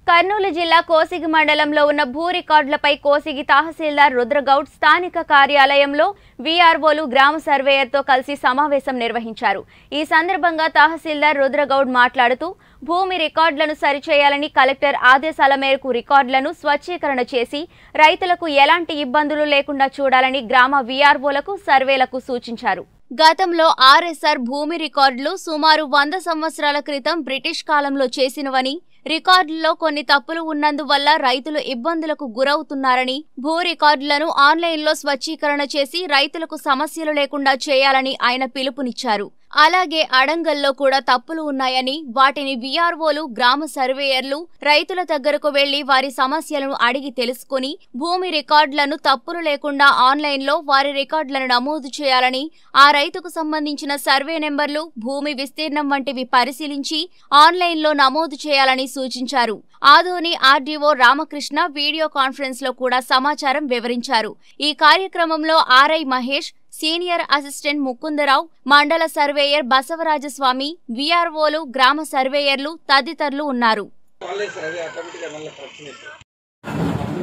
కర్నూలు జిల్లా కోసిగి మండలంలో ఉన్న భూ రికార్డులపై కోసిగి తహసీల్దార్ రుద్రగౌడ్ స్థానిక కార్యాలయంలో వీఆర్ఓలు గ్రామ సర్వేయర్తో కలిసి సమావేశం నిర్వహించారు ఈ సందర్భంగా తహసీల్దార్ రుద్రగౌడ్ మాట్లాడుతూ భూమి రికార్డులను సరిచేయాలని కలెక్టర్ ఆదేశాల మేరకు రికార్డులను స్వచ్ఛీకరణ చేసి రైతులకు ఎలాంటి ఇబ్బందులు లేకుండా చూడాలని గ్రామ వీఆర్ఓలకు సర్వేలకు సూచించారు గతంలో ఆర్ఎస్ఆర్ భూమి రికార్డులు సుమారు వంద సంవత్సరాల క్రితం బ్రిటిష్ కాలంలో చేసినవని రికార్డుల్లో కొన్ని తప్పులు ఉన్నందువల్ల రైతులు ఇబ్బందులకు గురవుతున్నారని భూ రికార్డులను ఆన్లైన్లో స్వచ్ఛీకరణ చేసి రైతులకు సమస్యలు లేకుండా చేయాలని ఆయన పిలుపునిచ్చారు అలాగే అడంగల్లో కూడా తప్పులు ఉన్నాయని వాటిని వీఆర్ఓలు గ్రామ సర్వేయర్లు రైతుల దగ్గరకు వెళ్లి వారి సమస్యలను అడిగి తెలుసుకుని భూమి రికార్డులను తప్పులు లేకుండా ఆన్లైన్లో వారి రికార్డులను నమోదు చేయాలని ఆ రైతుకు సంబంధించిన సర్వే నెంబర్లు భూమి విస్తీర్ణం వంటివి పరిశీలించి ఆన్లైన్లో నమోదు చేయాలని సూచించారు Adoni RDO Ramakrishna video conference లో కూడా సమాచారం వివరించారు ఈ కార్యక్రమంలో RI Mahesh senior assistant Mukundarao మండల సర్వేయర్ బసవరాజస్వామి వీఆర్ఓలు గ్రామ సర్వేయర్లు తదితరులు ఉన్నారు మళ్ళీ సార్ అది ఆటోమేటిక్గా మళ్ళీ కరెక్షన్ అవుతుంది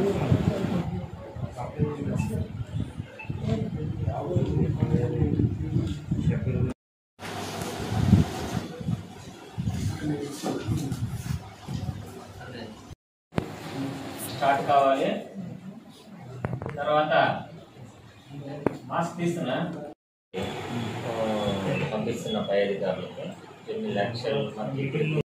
స్టార్ట్ కావాలి తర్వాత మాస్క్ తీస్తున్నా పంపిస్తున్న పై అధికారులకు ఎనిమిది లక్షలు మనకి